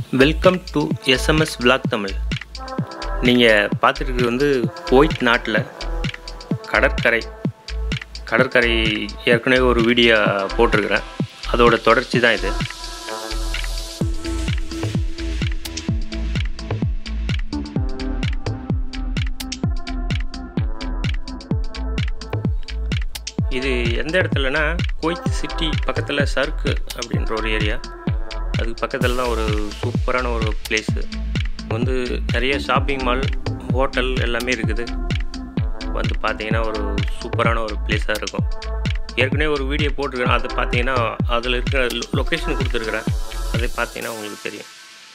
welcome to SMS vlog Tamil நீங்கள் பார்த்துட்டு வந்து குவைத் நாட்டில் கடற்கரை கடற்கரை ஏற்கனவே ஒரு வீடியோ போட்டிருக்கிறேன் அதோட தொடர்ச்சி தான் இது இது எந்த இடத்துலனா குவைத் சிட்டி பக்கத்தில் சர்க்கு அப்படின்ற ஒரு ஏரியா அதுக்கு பக்கத்தில் தான் ஒரு சூப்பரான ஒரு பிளேஸு வந்து நிறைய ஷாப்பிங் மால் ஹோட்டல் எல்லாமே இருக்குது வந்து பார்த்தீங்கன்னா ஒரு சூப்பரான ஒரு பிளேஸாக இருக்கும் ஏற்கனவே ஒரு வீடியோ போட்டிருக்கிறேன் அதை பார்த்தீங்கன்னா அதில் இருக்கிற லொக்கேஷன் கொடுத்துருக்குறேன் அதை பார்த்தீங்கன்னா உங்களுக்கு தெரியும்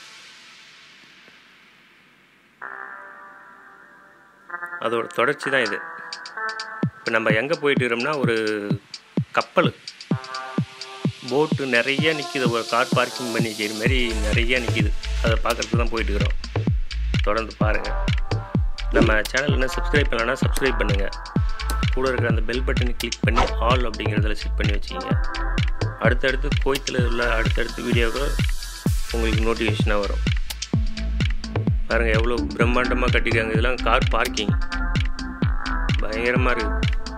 அதோட தொடர்ச்சி தான் இது இப்போ நம்ம எங்கே போயிட்டு இருக்கிறோம்னா ஒரு கப்பல் போட்டு நிறைய நிற்கிது ஒரு கார் பார்க்கிங் பண்ணி வைக்கிற மாதிரி நிறைய நிற்கிது அதை பார்க்குறதுக்கு தான் போயிட்டு இருக்கிறோம் தொடர்ந்து பாருங்கள் நம்ம சேனல் என்ன சப்ஸ்கிரைப் பண்ணலன்னா சப்ஸ்கிரைப் பண்ணுங்கள் கூட இருக்கிற அந்த பெல் பட்டனை கிளிக் பண்ணி ஆல் அப்படிங்கிறதுல செட் பண்ணி வச்சுக்கிங்க அடுத்தடுத்து கோயத்தில் உள்ள அடுத்தடுத்த வீடியோவில் உங்களுக்கு நோட்டிஃபிகேஷனாக வரும் பாருங்கள் எவ்வளோ பிரம்மாண்டமாக கட்டியிருக்காங்க இதெல்லாம் கார் பார்க்கிங் பயங்கரமாக இருக்குது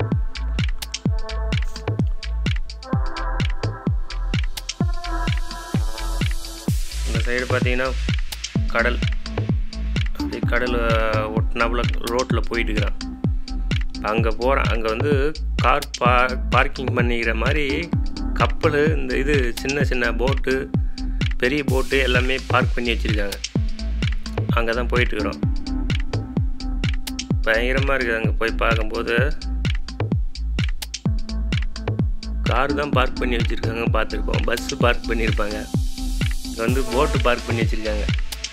இந்த சைடு பார்த்தீங்கன்னா கடல் அப்படி கடல் ஒட்டினாப்புல ரோட்டில் போயிட்டு இருக்கிறான் அங்கே போகிறேன் அங்கே வந்து கார் பா பார்க்கிங் பண்ணிக்கிற மாதிரி கப்பல் இந்த இது சின்ன சின்ன போட்டு பெரிய போட்டு எல்லாமே பார்க் பண்ணி வச்சுருக்காங்க அங்கே தான் போயிட்டுருக்குறோம் பயங்கரமாக இருக்குது அங்கே போய் பார்க்கும்போது கார் தான் பார்க் பண்ணி வச்சுருக்காங்க பார்த்துருப்போம் பஸ்ஸு பார்க் பண்ணியிருப்பாங்க இங்கே வந்து போட்டு பார்க் பண்ணி வச்சுருக்காங்க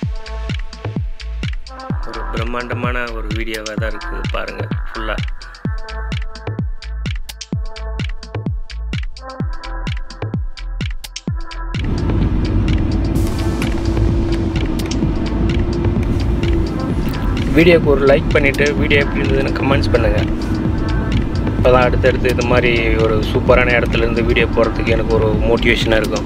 ஒரு பிரம்மாண்டமான ஒரு வீடியோவாக தான் இருக்குது பாருங்கள் ஃபுல்லாக வீடியோக்கு ஒரு லைக் பண்ணிவிட்டு வீடியோ எப்படி இருந்ததுன்னு கமெண்ட்ஸ் பண்ணுங்கள் இப்போ தான் அடுத்தடுத்து இது மாதிரி ஒரு சூப்பரான இடத்துல இருந்து வீடியோ போகிறதுக்கு எனக்கு ஒரு மோட்டிவேஷனாக இருக்கும்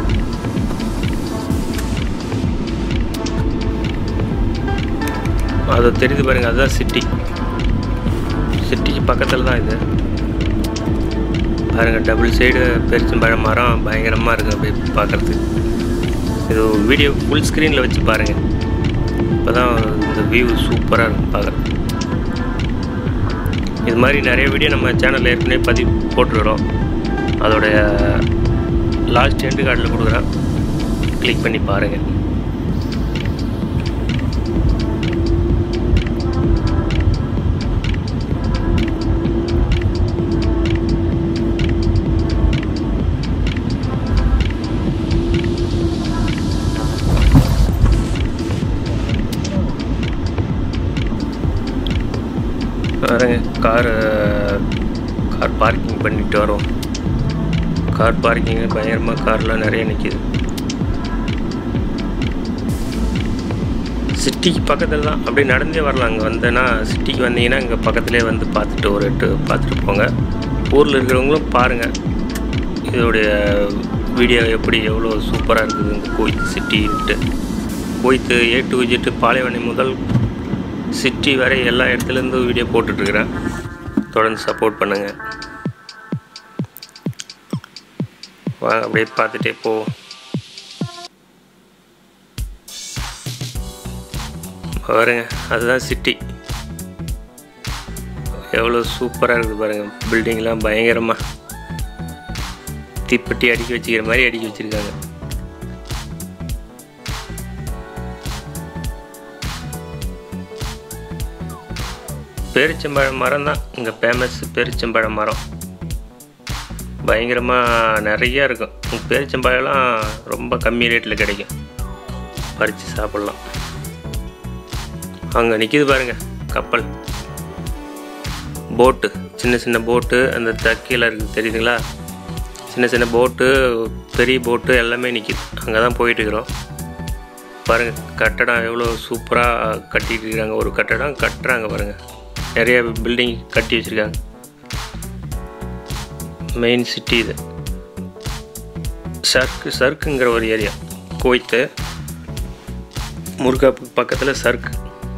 அது தெரியுது பாருங்கள் அதுதான் சிட்டி சிட்டிக்கு பக்கத்தில் தான் இது பாருங்கள் டபுள் சைடு பெருச்சம்பழம் மரம் பயங்கரமாக இருக்குது அப்படி பார்க்குறதுக்கு இது வீடியோ ஃபுல் ஸ்க்ரீனில் வச்சு பாருங்கள் இப்போ தான் இந்த வியூ சூப்பராக இருக்கும் பார்க்குறது இது மாதிரி நிறைய வீடியோ நம்ம சேனலில் ஏற்கனவே பதிவு போட்டுருக்கிறோம் அதோடைய லாஸ்ட் எண்டு கார்டில் கொடுக்குறேன் கிளிக் பண்ணி பாருங்கள் பாருங்க கார் கார் பார்க்கிங் பண்ணிட்டு வரோம் கார் பார்க்கிங் பயங்கரமாக கார்லாம் நிறைய நிற்கிது சிட்டிக்கு பக்கத்தில் தான் அப்படியே நடந்தே வரலாம் அங்கே வந்தேன்னா சிட்டிக்கு வந்தீங்கன்னா இங்கே பக்கத்துலேயே வந்து பார்த்துட்டு ஒரு எட்டு பார்த்துட்டு போங்க ஊரில் இருக்கிறவங்களும் பாருங்கள் இதோடைய வீடியோ எப்படி எவ்வளோ சூப்பராக இருக்குது இந்த கோயத் சிட்டின்ட்டு கோயத்து ஏ டு விஜிட்டு பாலைவனம் முதல் சிட்டி வரை எல்லா இடத்துலேருந்து வீடியோ போட்டுட்ருக்குறேன் தொடர்ந்து சப்போர்ட் பண்ணுங்கள் வாங்க அப்படியே பார்த்துட்டே போவோம் பாருங்க அதுதான் சிட்டி எவ்வளோ சூப்பராக இருக்குது பாருங்கள் பில்டிங்லாம் பயங்கரமாக தீப்பெட்டி அடிக்க வச்சுக்கிற மாதிரி அடிக்க வச்சுருக்காங்க பேரிச்சம்பழம் மரம் தான் இங்கே ஃபேமஸ் பேரிச்சம்பழம் மரம் பயங்கரமாக நிறையா இருக்கும் பேரிச்சம்பழம்லாம் ரொம்ப கம்மி ரேட்டில் கிடைக்கும் பறித்து சாப்பிட்லாம் அங்கே நிற்கிது பாருங்கள் கப்பல் போட்டு சின்ன சின்ன போட்டு அந்த தக்கையில் இருக்குது தெரியுதுங்களா சின்ன சின்ன போட்டு பெரிய போட்டு எல்லாமே நிற்கிது அங்கே தான் போயிட்டுருக்குறோம் பாருங்கள் கட்டடம் எவ்வளோ சூப்பராக கட்டிட்டு இருக்காங்க ஒரு கட்டடம் கட்டுறாங்க பாருங்கள் நிறைய பில்டிங் கட்டி வச்சுருக்காங்க மெயின் சிட்டி இது சர்க்கு சர்க்குங்கிற ஒரு ஏரியா கோயத்து முருகாப்புக்கு பக்கத்தில் சர்க்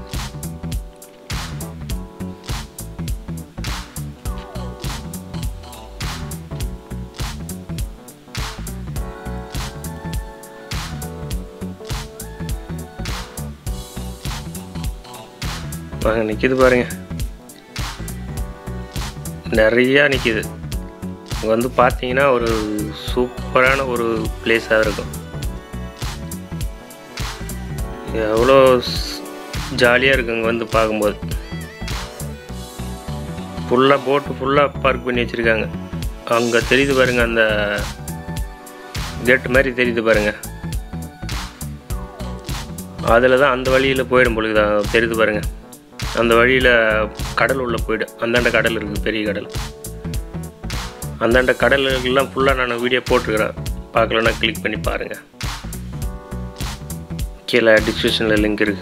வாங்க நிற்கிது பாருங்க நிறையா நிற்கிது இங்கே வந்து பார்த்தீங்கன்னா ஒரு சூப்பரான ஒரு பிளேஸாக இருக்கும் எவ்வளோ ஜாலியாக இருக்கு இங்கே வந்து பார்க்கும்போது ஃபுல்லாக போட்டு ஃபுல்லாக பார்க் பண்ணி வச்சுருக்காங்க அங்கே தெரியுது பாருங்க அந்த கேட்டு மாதிரி தெரியுது பாருங்க அதில் தான் அந்த வழியில் போயிடும் பொழுது தான் தெரியுது பாருங்க அந்த வழியில் கடல் உள்ளே போயிடும் அந்தாண்ட கடல் இருக்குது பெரிய கடல் அந்தாண்ட கடலுக்கெல்லாம் ஃபுல்லாக நான் வீடியோ போட்டிருக்கிறேன் பார்க்கலன்னா கிளிக் பண்ணி பாருங்கள் கீழே டிஸ்கிரிப்ஷனில் லிங்க் இருக்குது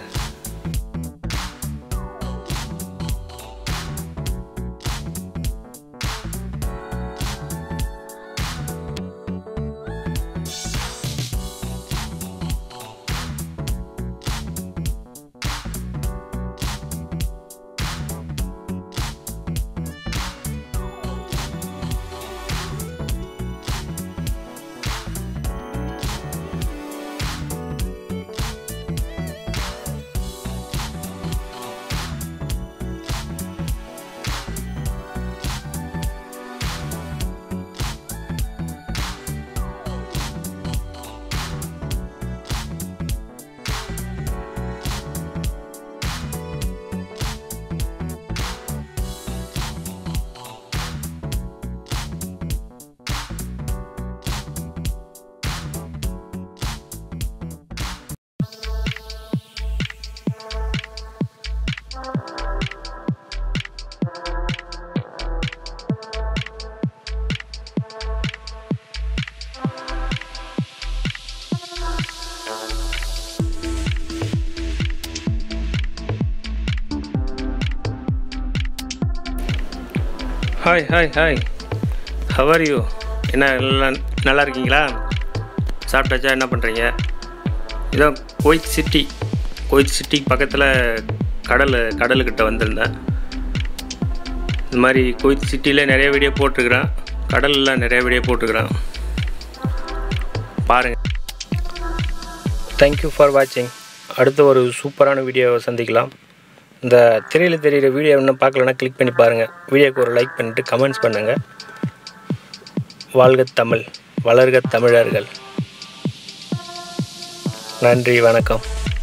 hi hi hi how are you என்ன எல்லாம் நல்லா இருக்கீங்களா சாப்பிட்டாச்சா என்ன பண்ணுறீங்க இதான் கோயிட் சிட்டி கோயிட் சிட்டி பக்கத்தில் கடல் கடலுக்கிட்ட வந்திருந்தேன் இந்த மாதிரி கோயிட் சிட்டியில் நிறைய வீடியோ போட்டிருக்கிறேன் கடலில் நிறைய வீடியோ போட்டிருக்கிறேன் பாருங்கள் தேங்க்யூ ஃபார் வாட்சிங் அடுத்த ஒரு சூப்பரான வீடியோவை சந்திக்கலாம் இந்த திரையில் தெரிகிற வீடியோ இன்னும் பார்க்கலன்னா கிளிக் பண்ணி பாருங்கள் வீடியோக்கு ஒரு லைக் பண்ணிட்டு கமெண்ட்ஸ் பண்ணுங்கள் வாழ்க தமிழ் வளர்க தமிழர்கள் நன்றி வணக்கம்